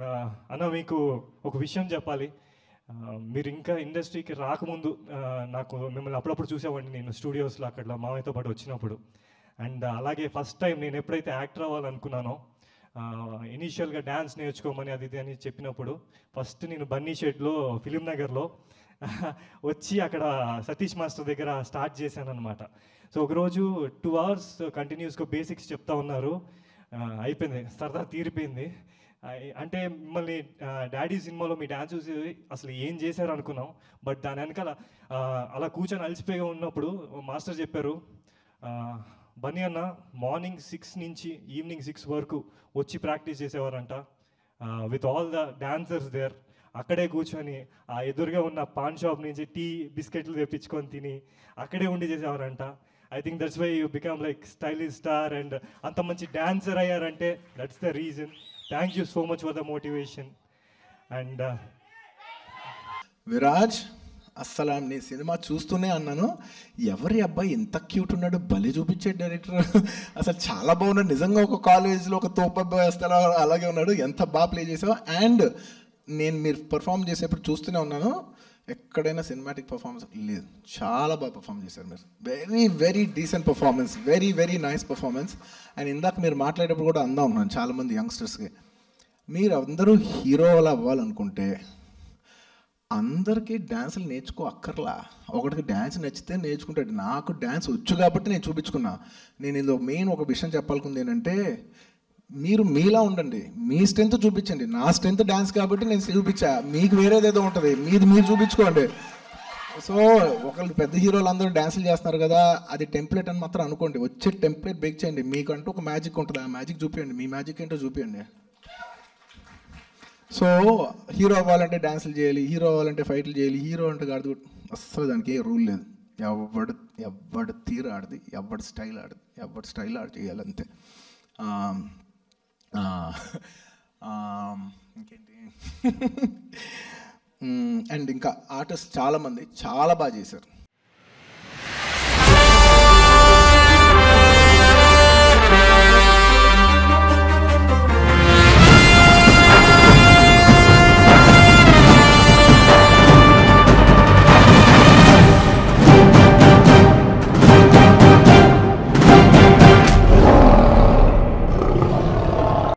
ఆ, అన్న మీకు ఒక విషయం చెప్పాలి ఆ, మీరు ఇంకా ఇండస్ట్రీకి రాకముందు ఆ, నాకు మిమ్మల్ని అప్పుడప్పుడు చూసేవాడిని నేను స్టూడియోస్లో అక్కడ మామయ్యతో పాటు వచ్చినప్పుడు అండ్ అలాగే ఫస్ట్ టైం నేను ఎప్పుడైతే యాక్టర్ అవ్వాలనుకున్నానో ఇనీషియల్గా డ్యాన్స్ నేర్చుకోమని అది ఇది అని చెప్పినప్పుడు ఫస్ట్ నేను బన్నీ షెడ్లో ఫిలిం నగర్లో వచ్చి అక్కడ సతీష్ మాస్టర్ దగ్గర స్టార్ట్ చేశాను అనమాట సో ఒకరోజు టూ అవర్స్ కంటిన్యూస్గా బేసిక్స్ చెప్తా ఉన్నారు ఆ, అయిపోయింది సరదా తీరిపోయింది ఆ, అంటే మిమ్మల్ని డాడీ సినిమాలో మీ డ్యాన్స్ చూసి అసలు ఏం చేశారు అనుకున్నాం బట్ దాని వెనకాల ఆ, అలా కూర్చొని అలసిపోయి ఉన్నప్పుడు మాస్టర్ చెప్పారు ఆ, బన్నీ అన్న మార్నింగ్ సిక్స్ నుంచి ఈవినింగ్ సిక్స్ వరకు వచ్చి ప్రాక్టీస్ చేసేవారంట with all the dancers there అక్కడే కూర్చొని ఆ ఎదురుగా ఉన్న పాన్ షాప్ నుంచి టీ బిస్కెట్లు తెప్పించుకొని తిని అక్కడే ఉండి చేసేవారంట I think that's why you become like stylish star and అంత మంచి డాన్సర్ అయ్యారంటే that's the reason thank you so much for the motivation and Viraj అస్సలు నీ సినిమా చూస్తూనే అన్నాను ఎవరి అబ్బాయి ఇంత క్యూట్ ఉన్నాడు బలి చూపించే డైరెక్టర్ అసలు చాలా బాగున్నాడు నిజంగా ఒక కాలేజ్లో ఒక తోపబ్బాయి వస్తే అలా- అలాగే ఉన్నాడు ఎంత బాగా ప్లే చేసావు అండ్ నేను మీరు పర్ఫామ్ చేసేప్పుడు చూస్తూనే ఉన్నాను ఎక్కడైనా సినిమాటిక్ పర్ఫార్మెన్స్ లేదు చాలా బాగా పర్ఫామ్ చేశారు మీరు very very decent performance very very nice performance and ఇందాక మీరు మాట్లాడేటప్పుడు కూడా అందా ఉన్నాను చాలామంది యంగ్స్టర్స్కి మీరు అందరూ హీరో అలా అవ్వాలనుకుంటే అందరికీ డ్యాన్సులు నేర్చుకో అక్కర్లా ఒకటికి డ్యాన్స్ నచ్చితే నేర్చుకుంటాడు నాకు డ్యాన్స్ వచ్చు కాబట్టి నేను చూపించుకున్నా నేను ఇందులో మెయిన్ ఒక విషయం చెప్పాలనుకుంది ఏంటంటే మీరు మీలా ఉండండి మీ స్ట్రెంత్ చూపించండి నా స్ట్రెంత్ డ్యాన్స్ కాబట్టి నేను చూపించా మీకు వేరేదేదో ఉంటుంది మీది మీరు చూపించుకోండి సో ఒకళ్ళు పెద్ద హీరోలు అందరూ డ్యాన్సులు చేస్తున్నారు కదా అది టెంప్లెట్ అని మాత్రం అనుకోండి వచ్చే టెంప్లెట్ బేక్ చేయండి మీకంటూ ఒక మ్యాజిక్ ఉంటుంది ఆ మ్యాజిక్ చూపించండి మీ మ్యాజిక్ ఏంటో చూపించండి సో హీరో అవ్వాలంటే డ్యాన్సులు చేయాలి హీరో అవ్వాలంటే ఫైట్లు చేయాలి హీరో అంటే కాదు అస్సలు దానికి ఏ రూల్ లేదు ఎవడు ఎవడు తీరు ఆడది ఎవడు స్టైల్ ఆడది ఎవడు స్టైల్ ఆడి చేయాలి అంతే ఆ, ఆ, ఆ, ఇంకేంటి అండ్ ఇంకా ఆర్టిస్ట్ చాలామంది చాలా బాగా చేశారు